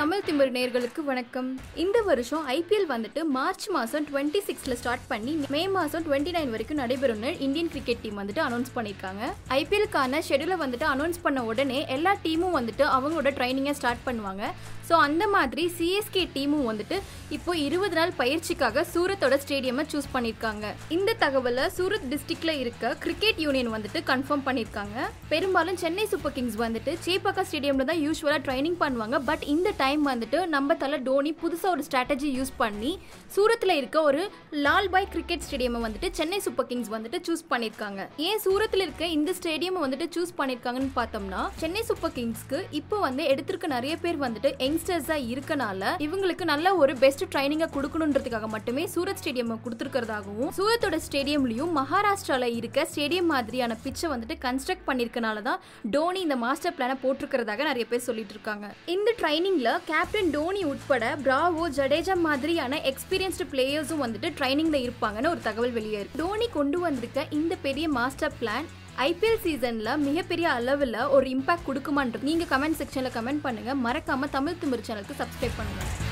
தமிழ் திமிர் நேர்களுக்கு வணக்கம் இந்த வருஷம் ஐபிஎல் வந்துட்டு மார்ச் மாதம் டுவெண்ட்டி சிக்ஸில் ஸ்டார்ட் பண்ணி மே மாதம் டுவெண்ட்டி நைன் வரைக்கும் நடைபெறும்னு இந்தியன் கிரிக்கெட் டீம் வந்துட்டு அனௌன்ஸ் பண்ணியிருக்காங்க ஐபிஎல்க்கான ஷெடியூலை வந்துட்டு அனௌன்ஸ் பண்ண உடனே எல்லா டீமும் வந்துட்டு அவங்களோட ட்ரைனிங்கை ஸ்டார்ட் பண்ணுவாங்க ஸோ அந்த மாதிரி சிஎஸ்கே டீமும் வந்துட்டு இப்போ இருபது நாள் பயிற்சிக்காக சூரத்தோட ஸ்டேடியமை சூஸ் பண்ணியிருக்காங்க இந்த தகவலை சூரத் டிஸ்ட்ரிக்ட்ல இருக்க கிரிக்கெட் யூனியன் வந்துட்டு கன்ஃபார்ம் பண்ணியிருக்காங்க பெரும்பாலும் சென்னை சூப்பர் கிங்ஸ் வந்துட்டு சேப்பாக்கா ஸ்டேடியம்ல தான் யூஸ்வலாக ட்ரைனிங் பண்ணுவாங்க பட் இந்த டைம் வந்துட்டு நம்ம தலை டோனி புதுசாக ஒரு ஸ்ட்ராட்டஜி யூஸ் பண்ணி சூரத்தில் இருக்க ஒரு லால்பாய் கிரிக்கெட் ஸ்டேடியமை வந்துட்டு சென்னை சூப்பர் கிங்ஸ் வந்துட்டு சூஸ் பண்ணியிருக்காங்க ஏன் சூரத்தில் இருக்க இந்த ஸ்டேடியம் வந்துட்டு சூஸ் பண்ணியிருக்காங்கன்னு பார்த்தோம்னா சென்னை சூப்பர் கிங்ஸ்க்கு இப்போ வந்து எடுத்திருக்க நிறைய பேர் வந்துட்டு யங்ஸ்டர்ஸாக இருக்கனால இவங்களுக்கு நல்ல ஒரு பெஸ்ட் ட்ரைனிங்கை கொடுக்கணுன்றதுக்காக மட்டுமே சூரத் ஸ்டேடியம் கொடுத்துருக்கிறதாகவும் சூரத்தோட ஸ்டேடியம்லையும் மகாராஷ்டிரால இருக்க ஸ்டேடியம் மாதிரியான பிச்சை வந்துட்டு கன்ஸ்ட்ரக்ட் பண்ணியிருக்கனால தான் டோனி இந்த மாஸ்டர் பிளானை போட்டிருக்கிறதாக நிறைய பேர் சொல்லிட்டு இருக்காங்க இந்த ட்ரைனிங்ல கேப்டன் டோனி உட்பட பிராவோ ஜடேஜா மாதிரியான எக்ஸ்பீரியன்ஸ்டு பிளேயர்ஸும் வந்துட்டு ட்ரைனிங்ல இருப்பாங்கன்னு ஒரு தகவல் வெளியே இருக்கு டோனி கொண்டு வந்திருக்க இந்த பெரிய மாஸ்டர் பிளான் ஐபிஎல் சீசன்ல மிகப்பெரிய அளவில் ஒரு இம்பாக்ட் கொடுக்குமான்றது நீங்க கமெண்ட் செக்ஷன்ல கமெண்ட் பண்ணுங்க மறக்காம தமிழ் திமிர் சேனலுக்கு சப்ஸ்கிரைப் பண்ணுங்க